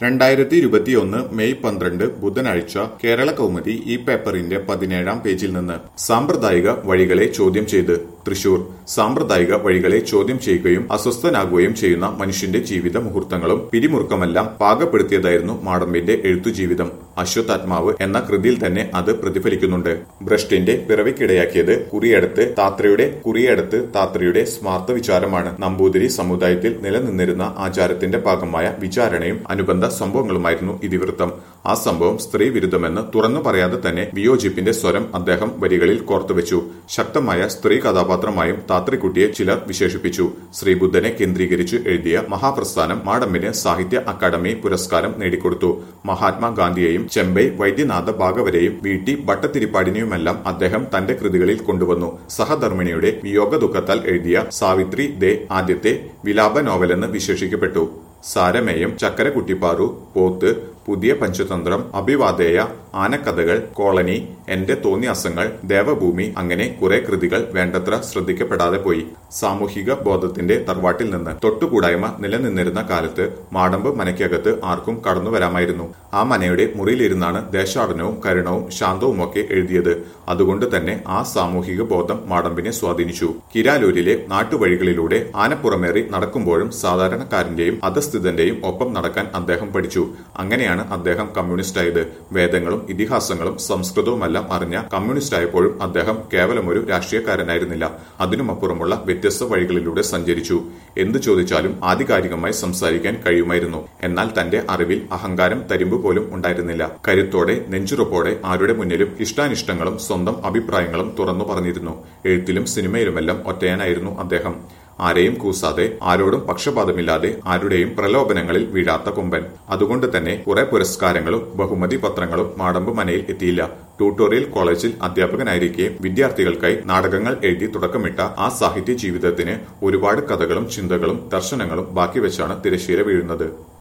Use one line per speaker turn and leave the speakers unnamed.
രണ്ടായിരത്തി ഇരുപത്തിയൊന്ന് മെയ് പന്ത്രണ്ട് ബുധനാഴ്ച കേരള കൗമുദി ഈ പേപ്പറിന്റെ പതിനേഴാം പേജിൽ നിന്ന് സാമ്പ്രദായിക വഴികളെ ചോദ്യം ചെയ്ത് തൃശൂർ സാമ്പ്രദായിക വഴികളെ ചോദ്യം ചെയ്യുകയും അസ്വസ്ഥനാകുകയും ചെയ്യുന്ന മനുഷ്യന്റെ ജീവിത മുഹൂർത്തങ്ങളും പിരിമുറുക്കമെല്ലാം പാകപ്പെടുത്തിയതായിരുന്നു മാടമ്പിന്റെ എഴുത്തുജീവിതം അശ്വത്താത്മാവ് എന്ന കൃതിയിൽ തന്നെ അത് പ്രതിഫലിക്കുന്നുണ്ട് ഭ്രഷ്ടിന്റെ പിറവിക്കിടയാക്കിയത് കുറിയടത്ത് താത്രയുടെ കുറിയടത്ത് താത്രയുടെ സ്മാർത്ഥ വിചാരമാണ് നമ്പൂതിരി സമുദായത്തിൽ നിലനിന്നിരുന്ന ആചാരത്തിന്റെ ഭാഗമായ വിചാരണയും അനുബന്ധ സംഭവങ്ങളുമായിരുന്നു ഇതിവൃത്തം ആ സംഭവം സ്ത്രീ വിരുദ്ധമെന്ന് തുറന്നു പറയാതെ തന്നെ വിയോജിപ്പിന്റെ സ്വരം അദ്ദേഹം വരികളിൽ കോർത്തുവെച്ചു ശക്തമായ സ്ത്രീ കഥാപാത്രമായും താത്രിക്കുട്ടിയെ ചിലർ വിശേഷിപ്പിച്ചു ശ്രീബുദ്ധനെ കേന്ദ്രീകരിച്ച് എഴുതിയ മഹാപ്രസ്ഥാനം മാടമ്പിന് സാഹിത്യ അക്കാദമി പുരസ്കാരം നേടിക്കൊടുത്തു മഹാത്മാഗാന്ധിയെയും ചെമ്പൈ വൈദ്യനാഥ ഭാഗവരെയും വീട്ടി ഭട്ടത്തിരിപ്പാടിനെയുമെല്ലാം അദ്ദേഹം തന്റെ കൃതികളിൽ കൊണ്ടുവന്നു സഹധർമ്മിണിയുടെ വിയോഗ ദുഃഖത്താൽ എഴുതിയ സാവിത്രി ദേ ആദ്യത്തെ വിലാപ നോവലെന്ന് വിശേഷിക്കപ്പെട്ടു സാരമേയം ചക്കരക്കുട്ടിപ്പാറു പോത്ത് പുതിയ പഞ്ചതന്ത്രം അഭിവാദേയ ആനക്കഥകൾ കോളനി എന്റെ തോന്നിയാസങ്ങൾ ദേവഭൂമി അങ്ങനെ കുറെ കൃതികൾ വേണ്ടത്ര ശ്രദ്ധിക്കപ്പെടാതെ പോയി സാമൂഹിക ബോധത്തിന്റെ തറവാട്ടിൽ നിന്ന് തൊട്ടുകൂടായ്മ നിലനിന്നിരുന്ന കാലത്ത് മാടമ്പ് മനയ്ക്കകത്ത് ആർക്കും കടന്നു വരാമായിരുന്നു ആ മനയുടെ മുറിയിലിരുന്നാണ് ദേശാടനവും കരുണവും ശാന്തവുമൊക്കെ എഴുതിയത് അതുകൊണ്ട് തന്നെ ആ സാമൂഹിക ബോധം മാടമ്പിനെ സ്വാധീനിച്ചു കിരാലൂരിലെ നാട്ടുവഴികളിലൂടെ ആനപ്പുറമേറി നടക്കുമ്പോഴും സാധാരണക്കാരന്റെയും അധസ്ഥിതന്റെയും ഒപ്പം നടക്കാൻ അദ്ദേഹം പഠിച്ചു അങ്ങനെയാണ് അദ്ദേഹം കമ്മ്യൂണിസ്റ്റായത് വേദങ്ങളും ഇതിഹാസങ്ങളും സംസ്കൃതവുമെല്ലാം അറിഞ്ഞ കമ്മ്യൂണിസ്റ്റായപ്പോഴും അദ്ദേഹം കേവലം ഒരു രാഷ്ട്രീയക്കാരനായിരുന്നില്ല അതിനുമപ്പുറമുള്ള വ്യത്യസ്ത വഴികളിലൂടെ സഞ്ചരിച്ചു എന്തു ചോദിച്ചാലും ആധികാരികമായി സംസാരിക്കാൻ കഴിയുമായിരുന്നു എന്നാൽ തന്റെ അറിവിൽ അഹങ്കാരം തരിമ്പ് പോലും ഉണ്ടായിരുന്നില്ല കരുത്തോടെ നെഞ്ചുറപ്പോടെ ആരുടെ മുന്നിലും ഇഷ്ടാനിഷ്ടങ്ങളും സ്വന്തം അഭിപ്രായങ്ങളും തുറന്നു പറഞ്ഞിരുന്നു എഴുത്തിലും സിനിമയിലുമെല്ലാം ഒറ്റയാനായിരുന്നു അദ്ദേഹം ആരെയും കൂസാതെ ആരോടും പക്ഷപാതമില്ലാതെ ആരുടെയും പ്രലോഭനങ്ങളിൽ വീഴാത്ത കൊമ്പൻ അതുകൊണ്ട് തന്നെ കുറെ പുരസ്കാരങ്ങളും ബഹുമതി പത്രങ്ങളും മാടമ്പ് മനയിൽ എത്തിയില്ല ട്യൂട്ടോറിയൽ കോളേജിൽ അധ്യാപകനായിരിക്കെ വിദ്യാർത്ഥികൾക്കായി നാടകങ്ങൾ എഴുതി തുടക്കമിട്ട ആ സാഹിത്യ ജീവിതത്തിന് ഒരുപാട് കഥകളും ചിന്തകളും ദർശനങ്ങളും ബാക്കി വെച്ചാണ് തിരശ്ശീല വീഴുന്നത്